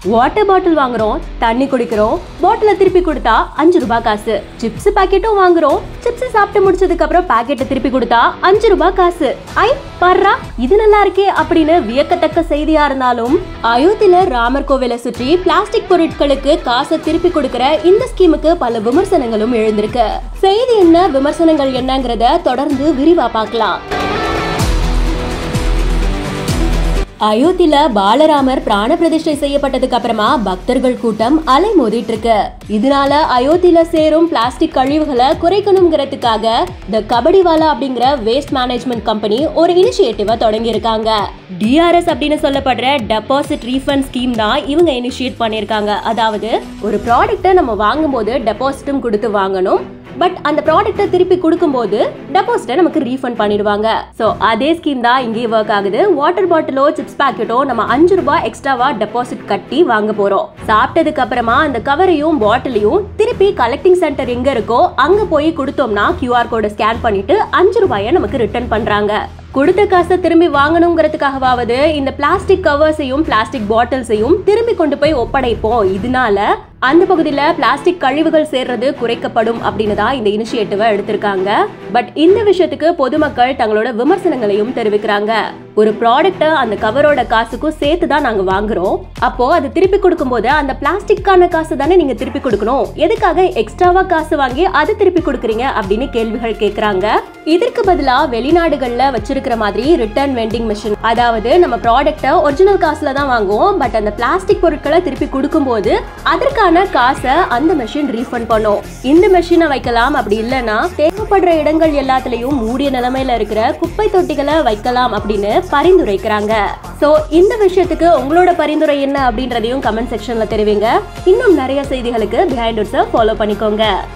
water bottle வாங்குறோம் தண்ணி குடிக்கிறோம் பாட்டில திருப்பி கொடுத்தா அஞ்சு ரூபாய் காசு சிப்ஸ் பாக்கெட்டும் வாங்குறோம் சிப்ஸ் சாப்பிட்டு முடிச்சதுக்கு அப்புறம் பாக்கெட்டை திருப்பி கொடுத்தா அஞ்சு ரூபாய் காசு ஐ பர்றா இது நல்லா இருக்கே அப்படின்னு வியக்கத்தக்க செய்தியா இருந்தாலும் அயோத்தியில ராமர் கோவிலை சுற்றி பிளாஸ்டிக் பொருட்களுக்கு காசை திருப்பி கொடுக்கிற இந்த ஸ்கீமுக்கு பல விமர்சனங்களும் எழுந்திருக்கு செய்தி என்ன விமர்சனங்கள் என்னங்கிறத தொடர்ந்து விரிவா பார்க்கலாம் அயோத்தியில பாலராமர் பிராண பிரதிஷ்டை செய்யப்பட்டதுக்கு அப்புறமா பக்தர்கள் கூட்டம் அலை மோதிட்டு இருக்கு இதனால அயோத்தியில சேரும் பிளாஸ்டிக் கழிவுகளை குறைக்கணுங்கிறதுக்காக த கபடிவாலா அப்படிங்கிற வேஸ்ட் மேனேஜ்மெண்ட் கம்பெனி ஒரு இனிஷியேட்டிவை தொடங்கி இருக்காங்க டிஆர்எஸ் அப்படின்னு சொல்லப்படுற டெபாசிட் ரீஃபண்ட் ஸ்கீம் தான் இவங்க இனிஷியேட் பண்ணியிருக்காங்க அதாவது ஒரு ப்ராடக்ட்டை நம்ம வாங்கும்போது டெபாசிட்டும் கொடுத்து வாங்கணும் பட் அந்த ப்ராடக்ட்டை திருப்பி கொடுக்கும்போது டெபாசிட்டை நமக்கு ரீஃபண்ட் பண்ணிடுவாங்க ஸோ அதே ஸ்கீம் தான் இங்கேயும் ஒர்க் ஆகுது வாட்டர் பாட்டிலோ சிப்ஸ் பாக்கெட்டோ நம்ம அஞ்சு ரூபாய் எக்ஸ்ட்ராவா டெபாசிட் கட்டி வாங்க போறோம் சாப்பிட்டதுக்கு அப்புறமா அந்த கவரையும் பாட்டிலையும் திருப்பி கலெக்டிங் சென்டர் எங்க இருக்கோ அங்க போய் கொடுத்தோம்னா கியூஆர் கோடை ஸ்கேன் பண்ணிட்டு அஞ்சு ரூபாயை நமக்கு ரிட்டர்ன் பண்றாங்க கொடுத்த காசை திரும்பி வாங்கணுங்கிறதுக்காகவாவது இந்த பிளாஸ்டிக் கவர்ஸையும் பிளாஸ்டிக் பாட்டில்ஸையும் திரும்பி கொண்டு போய் ஒப்படைப்போம் இதனால அந்த பகுதியில் பிளாஸ்டிக் கழிவுகள் சேர்றது குறைக்கப்படும் அப்படின்னு தான் இந்த இனிஷியேட்டிவை எடுத்திருக்காங்க பட் இந்த விஷயத்துக்கு பொதுமக்கள் தங்களோட விமர்சனங்களையும் தெரிவிக்கிறாங்க ஒரு ப்ராடக்ட்டை அந்த கவரோட காசுக்கும் சேர்த்து தான் நாங்கள் வாங்குறோம் அப்போ அது திருப்பி கொடுக்கும்போது அந்த பிளாஸ்டிக்கான காசு தானே நீங்க திருப்பி கொடுக்கணும் எதுக்காக எக்ஸ்ட்ராவா காசு வாங்கி அது திருப்பி கொடுக்குறீங்க அப்படின்னு கேள்விகள் கேட்குறாங்க இதற்கு பதிலா வெளிநாடுகள்ல வச்சிருக்கிற மாதிரி ரிட்டர்ன் வெண்டிங் மிஷின் அதாவது நம்ம ப்ராடக்ட்டை ஒரிஜினல் காசுல தான் வாங்குவோம் பட் அந்த பிளாஸ்டிக் பொருட்களை திருப்பி கொடுக்கும்போது அதற்கான காசை அந்த மெஷின் ரீஃபண்ட் பண்ணும் இந்த மெஷினை வைக்கலாம் அப்படி இல்லைன்னா தேவைப்படுற இடங்கள் எல்லாத்துலயும் மூடிய நிலைமையில இருக்கிற குப்பை தொட்டிகளை வைக்கலாம் அப்படின்னு பரிந்துரைக்கிறாங்க சோ இந்த விஷயத்துக்கு உங்களோட பரிந்துரை என்ன அப்படின்றதையும் கமெண்ட் செக்ஷன்ல தெரிவிங்க இன்னும் நிறைய செய்திகளுக்கு பிஹைண்ட் ஃபாலோ பண்ணிக்கோங்க